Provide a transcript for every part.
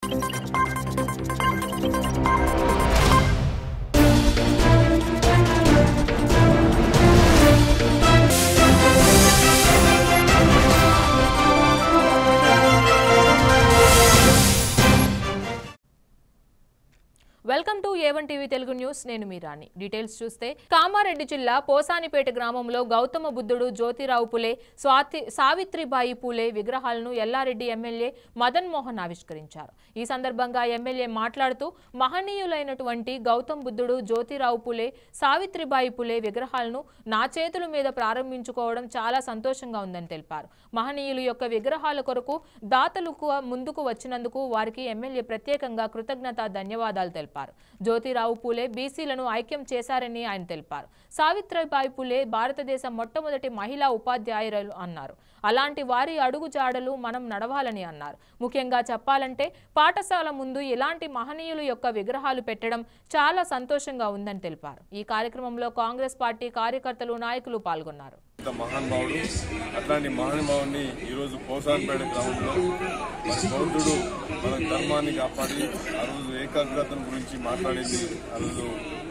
welcome to A one TV Telugu news నేను మీ రాణి details చూస్తే కామారెడ్డి జిల్లా పోసానిపేట గ్రామంలో గౌతమ బుద్ధుడు జ్యోతిరావు పులే స్వాతి సావిత్రిబాయి పూలే విగ్రహాలను ఎల్లారెడ్డి ఎమ్మెల్యే మదన్ మోహన్ ఆవిష్కరించారు ఈ సందర్భంగా ఎమ్మెల్యే మాట్లాడుతూ మహనీయులైనటువంటి గౌతమ్ బుద్ధుడు జ్యోతిరావు పులే సావిత్రిబాయి పులే విగ్రహాలను నా చేతుల మీద ప్రారంభించుకోవడం చాలా సంతోషంగా ఉందని తెలిపారు మహనీయుల యొక్క విగ్రహాల కొరకు దాతలకు ముందుకు వచ్చినందుకు వారికి ఎమ్మెల్యే ప్రత్యేకంగా కృతజ్ఞత ధన్యవాదాలు తెలిపారు జ్యోతిరావు పూలే బీసీలను ఐక్యం చేశారని ఆయన తెలిపారు సావిత్రిబాయి పూలే భారతదేశ మొట్టమొదటి మహిళా ఉపాధ్యాయురాలు అన్నారు అలాంటి వారి అడుగుజాడలు మనం నడవాలని అన్నారు ముఖ్యంగా చెప్పాలంటే పాఠశాల ముందు ఇలాంటి మహనీయుల యొక్క విగ్రహాలు పెట్టడం చాలా సంతోషంగా ఉందని తెలిపారు ఈ కార్యక్రమంలో కాంగ్రెస్ పార్టీ కార్యకర్తలు నాయకులు పాల్గొన్నారు ఇంత మహానుభావుడు అట్లాంటి మహానుభావుని ఈరోజు పోసాన్పేట గ్రామంలో మరి బౌద్ధుడు మన ధర్మాన్ని కాపాడి ఆ రోజు ఏకాగ్రతను గురించి మాట్లాడింది ఆ రోజు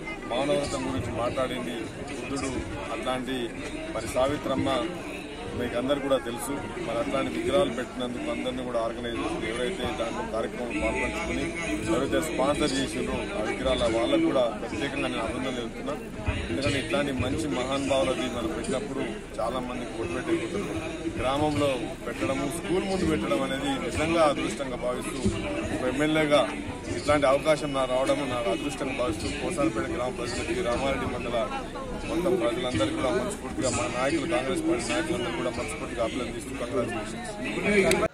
మానవతం గురించి మాట్లాడింది బుద్ధుడు అట్లాంటి మరి సావిత్రమ్మ మీకు అందరు కూడా తెలుసు మరి అట్లాంటి విగ్రహాలు పెట్టినందుకు అందరినీ కూడా ఆర్గనైజ్ చేసి ఎవరైతే దాంట్లో కార్యక్రమం పాల్పంచుకుని ఎవరైతే స్పాన్సర్ చేసిండ్రో ఆ విగ్రహాల వాళ్ళకు కూడా ప్రత్యేకంగా నేను అభినందనలు చెబుతున్నా ఎందుకంటే ఇట్లాంటి మంచి మహానుభావులది మనం పెట్టినప్పుడు చాలా మంది కొట్టుపెట్టేపోతున్నారు గ్రామంలో పెట్టడము స్కూల్ ముందు పెట్టడం అనేది నిజంగా అదృష్టంగా భావిస్తూ ఒక ఎమ్మెల్యేగా ఇట్లాంటి అవకాశం నా రావడం నాకు అదృష్టంగా భావిస్తూ కోసాలపేట గ్రామ ప్రజలకి రామారెడ్డి మండల మొత్తం ప్రజలందరికీ కూడా మనస్ఫూర్తిగా మా నాయకులు కాంగ్రెస్ పార్టీ నాయకులందరూ కూడా మనస్ఫూర్తిగా అభినందిస్తూ కంగ్రాచులేషన్స్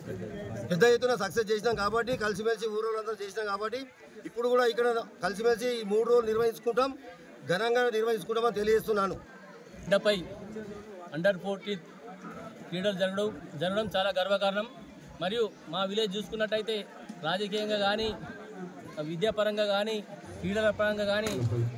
పెద్ద ఎత్తున సక్సెస్ చేసినాం కాబట్టి కలిసిమెలిసి ఊరోళ్ళందరూ చేసినాం కాబట్టి ఇప్పుడు కూడా ఇక్కడ కలిసిమెలిసి ఈ మూడు రోజులు నిర్వహించుకుంటాం ఘనంగా నిర్వహించుకుంటామని తెలియజేస్తున్నాను అడ్డపై అండర్ ఫోర్టీన్ క్రీడలు జరగడం జరగడం చాలా గర్వకారణం మరియు మా విలేజ్ చూసుకున్నట్టయితే రాజకీయంగా కానీ విద్యాపరంగా కానీ క్రీడల పరంగా కానీ